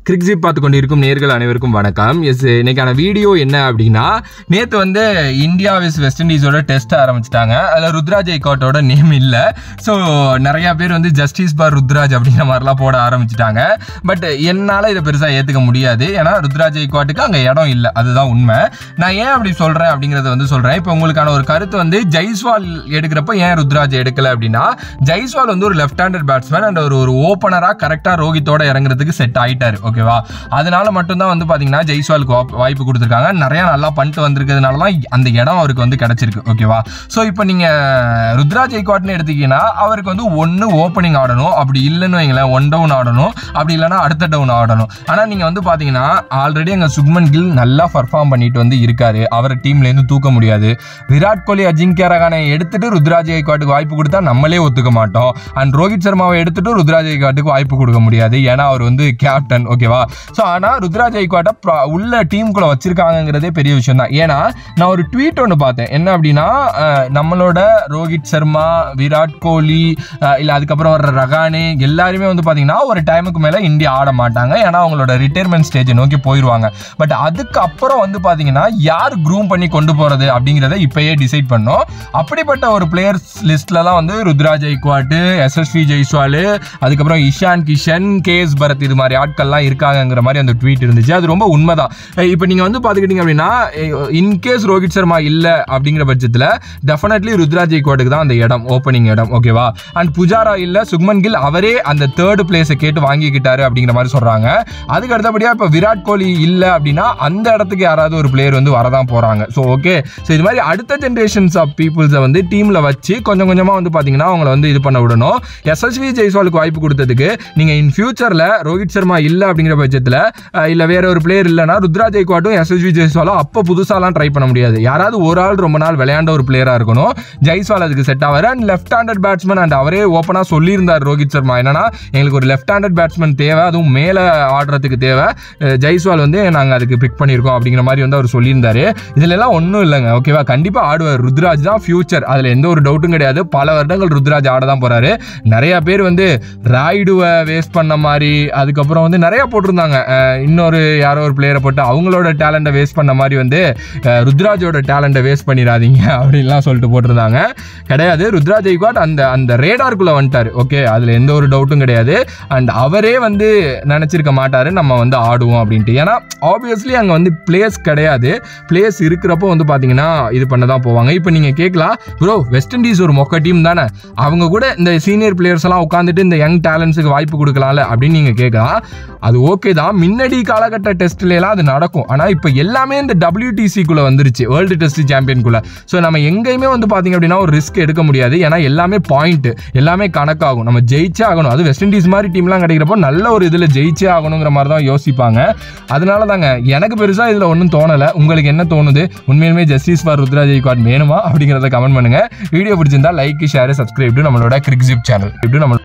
கிரிக்ஸிப் பார்த்து கொண்டிருக்கும் நேர்கள் அனைவருக்கும் வணக்கம் எஸ் இன்னைக்கான வீடியோ என்ன அப்படின்னா நேற்று வந்து இந்தியா விஸ் வெஸ்ட் இண்டீஸோட டெஸ்ட் ஆரம்பிச்சிட்டாங்க அதில் ருத்ராஜ் ஐகாட்டோட நேம் இல்லை ஸோ நிறையா பேர் வந்து ஜஸ்டிஸ் பார் ருத்ராஜ் அப்படிங்கிற மாதிரிலாம் போட ஆரம்பிச்சிட்டாங்க பட் என்னால் இதை பெருசாக ஏற்றுக்க முடியாது ஏன்னா ருத்ராஜ் ஐகாட்டுக்கு அங்கே இடம் இல்லை அதுதான் உண்மை நான் ஏன் அப்படி சொல்கிறேன் அப்படிங்கிறத வந்து சொல்கிறேன் இப்போ உங்களுக்கான ஒரு கருத்து வந்து ஜெய்ஸ்வால் எடுக்கிறப்ப ஏன் ருத்ராஜ் எடுக்கல அப்படின்னா ஜெய்ஸ்வால் வந்து ஒரு லெஃப்ட் ஹேண்டட் பேட்ஸ்மேன் அண்ட் ஒரு ஒரு ஓப்பனராக கரெக்டாக ரோஹித்தோட இறங்குறதுக்கு செட் ஆயிட்டாரு ஓகேவா அதனால மட்டும்தான் வந்து பார்த்தீங்கன்னா ஜெய்ஸ்வாலுக்கு வாப்- வாய்ப்பு கொடுத்துருக்காங்க நிறைய நல்லா பண்ணிட்டு வந்திருக்கிறதுனால தான் அந்த இடம் அவருக்கு வந்து கிடைச்சிருக்கு ஓகேவா ஸோ இப்போ நீங்கள் ருத்ராஜ் ஐக்வாட்னு எடுத்தீங்கன்னா அவருக்கு வந்து ஒன்று ஓப்பனிங் ஆடணும் அப்படி இல்லைன்னு வைங்களேன் ஒன் டவுன் ஆடணும் அப்படி இல்லைன்னா அடுத்த டவுன் ஆடணும் ஆனால் நீங்கள் வந்து பார்த்தீங்கன்னா ஆல்ரெடி அங்கே சுக்மன் கில் நல்லா பர்ஃபார்ம் பண்ணிட்டு வந்து இருக்காரு அவரை டீம்லேருந்து தூக்க முடியாது விராட் கோலி அஜிங்கிய ரகானை எடுத்துட்டு ருத்ராஜ் ஐக்வாட்டுக்கு வாய்ப்பு கொடுத்தா நம்மளே ஒத்துக்க மாட்டோம் அண்ட் ரோஹித் சர்மாவை எடுத்துட்டு ருத்ராஜ் ஐக்வாட்டுக்கு வாய்ப்பு கொடுக்க முடியாது ஏன்னா அவர் வந்து கேப்டன் ஓகேவா ஸோ ஆனால் ருத்ராஜ் ஐக்வாட்டை ப்ரா- உள்ள டீமுக்குள்ள வச்சிருக்காங்கங்கிறதே பெரிய விஷயம் தான் ஏன்னா நான் ஒரு ட்வீட் ஒன்று பார்த்தேன் என்ன அப்படின்னா அஹ், நம்மளோட ரோஹித் சர்மா விராட் கோலி அஹ், இல்ல அதுக்கப்புறம் வர்ற ரகானே எல்லாருமே வந்து பாத்தீங்கன்னா ஒரு டைமுக்கு மேல இந்தியா ஆட மாட்டாங்க ஏன்னா அவங்களோட ரிட்டையர்மெண்ட் ஸ்டேஜை நோக்கி போயிடுவாங்க பட் அதுக்கப்புறம் வந்து பாத்தீங்கன்னா யார் க்ரூம் பண்ணி கொண்டு போறது அப்படிங்கிறத இப்பயே டிசைட் பண்ணோம் அப்படிப்பட்ட ஒரு பிளேயர்ஸ் லிஸ்ட்ல தான் வந்து ருத்ராஜ் ஐக்வாட்டு எஸ்எஸ்வி ஜெய்ஸ்வால் அதுக்கப்புறம் இஷான் கிஷன் கேஎஸ் பரத் இது மாதிரி ஆட்கள்லாம் இருக்காங்கங்கிற மாதிரி அந்த ட்வீட் இருந்துச்சு அது ரொம்ப உண்மைதான் இப்போ நீங்க வந்து பாத்துக்கிட்டீங்க அப்படின்னா இன்கேஸ் ரோஹித் சர்மா இல்ல அப்படிங்கிற பட்சத்தில் டெஃபினெட்லி ருத்ராஜ் ஐக்வாட்டுக்கு தான் அந்த இடம் ஓப்பனிங் இடம் ஓகேவா அண்ட் புஜாரா இல்ல சுக்மன் கில் அவரே அந்த தேர்ட் பிளேஸை கேட்டு வாங்கிக்கிட்டாரு அப்படிங்கிற மாதிரி சொல்றாங்க அதுக்கு அடுத்தபடியா இப்போ விராட் கோலி இல்ல அப்படின்னா அந்த இடத்துக்கு யாராவது ஒரு பிளேயர் வந்து வரதான் போறாங்க ஸோ ஓகே ஸோ இது மாதிரி அடுத்த ஜென்ரேஷன்ஸ் ஆஃப் பீப்புள்ஸை வந்து டீம்ல வச்சு கொஞ்சம் கொஞ்சமா வந்து பாத்தீங்கன்னா அவங்கள வந்து இது பண்ண விடணும் எஸ்எஸ்வி ஜெய்ஸ்வாலுக்கு வாய்ப்பு கொடுத்ததுக்கு நீங்க இன் ஃபியூச்சர்ல ரோஹித் சர்மா இல்ல அப்படிங்கிற பட்சத்தில் இல்ல வேற ஒரு பிளேயர் இல்லைன்னா ருத்ராஜ் ஐக்வாட்டும் எஸ்எஸ்வி ஜெய்ஸ்வாலும் அப்போ புதுசாலாம் ட்ரை பண்ண முடியாது யாராவது ஒரு ஆள் ரொம்ப நாள் விளையாண்ட ஒரு பிளேயரா இருக்கணும் ஜெய்ஸ்வால் அதுக்கு செட் ஆவார் and left handed batsman and அவரே ஓப்பனா சொல்லியிருந்தார் ரோஹித் சர்மா என்னன்னா எங்களுக்கு ஒரு லெஃப்ட் ஹேண்டட் பேட்ஸ்மேன் தேவை அதுவும் மேலே ஆடுறதுக்கு தேவை அஹ் ஜெய்ஸ்வால் வந்து நாங்கள் அதுக்கு பிக் பண்ணியிருக்கோம் அப்படிங்கிற மாதிரி வந்து அவர் சொல்லியிருந்தாரு இதுல எல்லாம் ஒன்றும் இல்லைங்க ஓகேவா கண்டிப்பா ஆடுவார் ருத்ராஜ் தான் ஃபியூச்சர் அதுல எந்த ஒரு டவுட்டும் கிடையாது பல வருடங்கள் ருத்ராஜ் ஆட தான் போறாரு நிறைய பேர் வந்து ராய்டுவை வேஸ்ட் பண்ண மாதிரி அதுக்கப்புறம் வந்து நிறைய போட்டிருந்தாங்க அஹ் இன்னொரு யாரோ ஒரு பிளேயரை போட்டு அவங்களோட டேலண்ட்டை வேஸ்ட் பண்ண மாதிரி வந்து அஹ் ருத்ராஜோட டேலண்ட்டை வேஸ்ட் பண்ணிடாதீங்க அப்படின்லாம் சொல்லிட்டு போட்டிருந்தாங்க கிடையாது ருத்ராஜ் ஐக்வாட் அந்த அந்த ரேடாருக்குள்ள வந்துட்டார் ஓகே அதுல எந்த ஒரு டவுட்டும் கிடையாது அண்ட் அவரே வந்து நினைச்சிருக்க மாட்டாரு நம்ம வந்து ஆடுவோம் அப்படின்ட்டு ஏன்னா ஆப்வியஸ்லி அங்க வந்து பிளேஸ் கிடையாது பிளேஸ் இருக்கிறப்போ வந்து பாத்தீங்கன்னா இது பண்ண தான் போவாங்க இப்போ நீங்க கேட்கலாம் ப்ரோ வெஸ்ட் இண்டீஸ் ஒரு மொக்க டீம் தானே அவங்க கூட இந்த சீனியர் பிளேயர்ஸ் எல்லாம் உட்காந்துட்டு இந்த யங் டேலண்ட்ஸுக்கு வாய்ப்பு கொடுக்கலாம்ல அப்படின்னு நீங்க கேட்கலாம் அது ஓகே தான் முன்னாடி காலகட்ட டெஸ்ட்ல எல்லாம் அது நடக்கும் ஆனா இப்போ எல்லாமே இந்த WTC-க்குள்ள வந்துருச்சு வேர்ல்டு டெஸ்ட் சாம்பியன்குள்ள ஸோ நம்ம எங்கேயுமே வந்து பாத்தீங்க அப்படின்னா ஒரு ரிஸ்க் எடுக்க முடியாது ஏன்னா எல்லாமே பாயிண்ட் எல்லாமே கணக்காகும் நம்ம ஜெயிச்சே ஆகணும் அது வெஸ்ட் இண்டீஸ் மாதிரி டீம்லாம் கிடைக்கிறப்போ நல்ல ஒரு இதில் ஜெயிச்சே ஆகணுங்கிற மாதிரி தான் யோசிப்பாங்க அதனால தாங்க எனக்கு பெருசாக இதில் ஒன்றும் தோணலை உங்களுக்கு என்ன தோணுது உண்மையிலுமே ஜஸ்டிஸ் ஃபார் ருத்ராஜ் கார்டு வேணுமா அப்படிங்கிறத கமெண்ட் பண்ணுங்க வீடியோ பிடிச்சிருந்தா லைக் ஷேர் சப்ஸ்கிரைப் நம்மளோட கிரிக்ஸிப் சேனல் இப்படி நம்ம